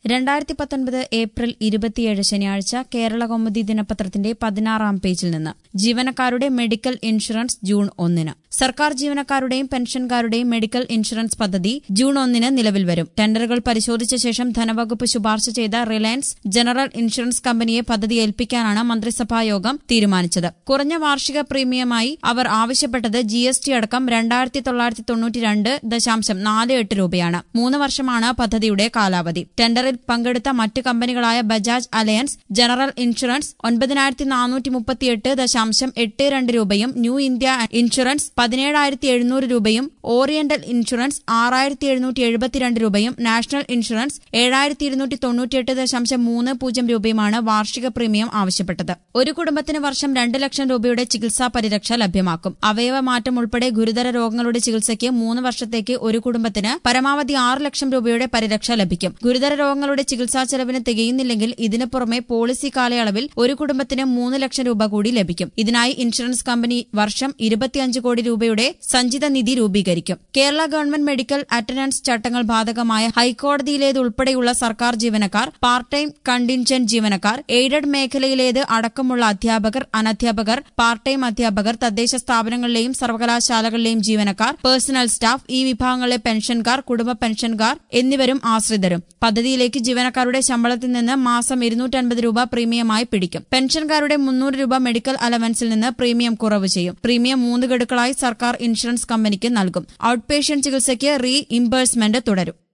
രണ്ടായിരത്തി പത്തൊൻപത് ഏപ്രിൽ ഇരുപത്തിയേഴ് ശനിയാഴ്ച കേരള കൗമുദി ദിനപത്രത്തിന്റെ പതിനാറാം പേജിൽ നിന്ന് ജീവനക്കാരുടെ മെഡിക്കൽ ഇൻഷുറൻസ് ജൂൺ ഒന്നിന് സർക്കാർ ജീവനക്കാരുടെയും പെൻഷൻകാരുടെയും മെഡിക്കൽ ഇൻഷുറൻസ് പദ്ധതി ജൂൺ ഒന്നിന് നിലവിൽ വരും ടെൻഡറുകൾ പരിശോധിച്ച ശേഷം ധനവകുപ്പ് ശുപാർശ ചെയ്ത റിലയൻസ് ജനറൽ ഇൻഷുറൻസ് കമ്പനിയെ പദ്ധതി ഏൽപ്പിക്കാനാണ് മന്ത്രിസഭാ യോഗം തീരുമാനിച്ചത് കുറഞ്ഞ വാർഷിക പ്രീമിയമായി അവർ ആവശ്യപ്പെട്ടത് ജി എസ് ടി അടക്കം രണ്ടായിരത്തി തൊള്ളായിരത്തി തൊണ്ണൂറ്റി രണ്ട് ദശാംശം നാല് എട്ട് രൂപയാണ് മൂന്ന് വർഷമാണ് പദ്ധതിയുടെ കാലാവധി ടെൻഡറിൽ പങ്കെടുത്ത മറ്റ് കമ്പനികളായ ബജാജ് അലയൻസ് ജനറൽ ഇൻഷുറൻസ് ഒൻപതിനായിരത്തി നാനൂറ്റി മുപ്പത്തിയെട്ട് ദശാംശം എട്ട് രണ്ട് രൂപയും ന്യൂ ഇന്ത്യ ഇൻഷുറൻസ് പതിനേഴായിരത്തി എഴുന്നൂറ് രൂപയും ഓറിയന്റൽ ഇൻഷുറൻസ് ആറായിരത്തി എഴുന്നൂറ്റി എഴുപത്തിരണ്ട് രൂപയും നാഷണൽ ഇൻഷുറൻസ് ഏഴായിരത്തി ഇരുന്നൂറ്റി തൊണ്ണൂറ്റിയെട്ട് ദശാംശം മൂന്ന് പൂജ്യം രൂപയുമാണ് വാർഷിക പ്രീമിയം ആവശ്യപ്പെട്ടത് ഒരു കുടുംബത്തിന് വർഷം രണ്ട് ലക്ഷം രൂപയുടെ ചികിത്സാ പരിരക്ഷ ലഭ്യമാക്കും അവയവ മാറ്റം ഉൾപ്പെടെ ഗുരുതര രോഗങ്ങളുടെ ചികിത്സയ്ക്ക് മൂന്ന് വർഷത്തേക്ക് ഒരു കുടുംബത്തിന് പരമാവധി ആറ് ലക്ഷം രൂപയുടെ പരിരക്ഷ ലഭിക്കും ഗുരുതര രോഗങ്ങളുടെ ചികിത്സാ ചെലവിന് തികയുന്നില്ലെങ്കിൽ ഇതിനു പുറമെ പോളിസി കാലയളവിൽ ഒരു കുടുംബത്തിന് മൂന്ന് ലക്ഷം രൂപ കൂടി ലഭിക്കും ഇതിനായി ഇൻഷുറൻസ് കമ്പനി വർഷം ഇരുപത്തിയഞ്ച് കോടി രൂപയുടെ സഞ്ചിത നിധി രൂപീകരിക്കും കേരള ഗവൺമെന്റ് മെഡിക്കൽ അറ്റൻഡൻസ് ചട്ടങ്ങൾ ബാധകമായ ഹൈക്കോടതിയിലേതുൾപ്പെടെയുള്ള സർക്കാർ ജീവനക്കാർ പാർട്ട് ടൈം കണ്ടിൻജന്റ് ജീവനക്കാർ എയ്ഡഡ് മേഖലയിലേത് അടക്കമുള്ള അധ്യാപകർ അനധ്യാപകർ പാർട്ട് ടൈം അധ്യാപകർ തദ്ദേശ സ്ഥാപനങ്ങളിലെയും സർവകലാശാലകളിലെയും ജീവനക്കാർ പേഴ്സണൽ സ്റ്റാഫ് ഈ വിഭാഗങ്ങളിലെ പെൻഷൻകാർ കുടുംബ പെൻഷൻകാർ എന്നിവരും ആശ്രിതരും പദ്ധതിയിലേക്ക് ജീവനക്കാരുടെ ശമ്പളത്തിൽ നിന്ന് മാസം ഇരുന്നൂറ്റൻപത് രൂപ പ്രീമിയമായി പിടിക്കും പെൻഷൻകാരുടെ മുന്നൂറ് രൂപ മെഡിക്കൽ അലവൻസിൽ നിന്ന് പ്രീമിയം കുറവ് ചെയ്യും പ്രീമിയം മൂന്ന് ഗഡുക്കളായി സർക്കാർ ഇൻഷുറൻസ് കമ്പനിക്ക് നൽകും ഔട്ട് പേഷ്യന്റ് ചികിത്സയ്ക്ക് റീ ഇംബേഴ്സ്മെന്റ് തുടരും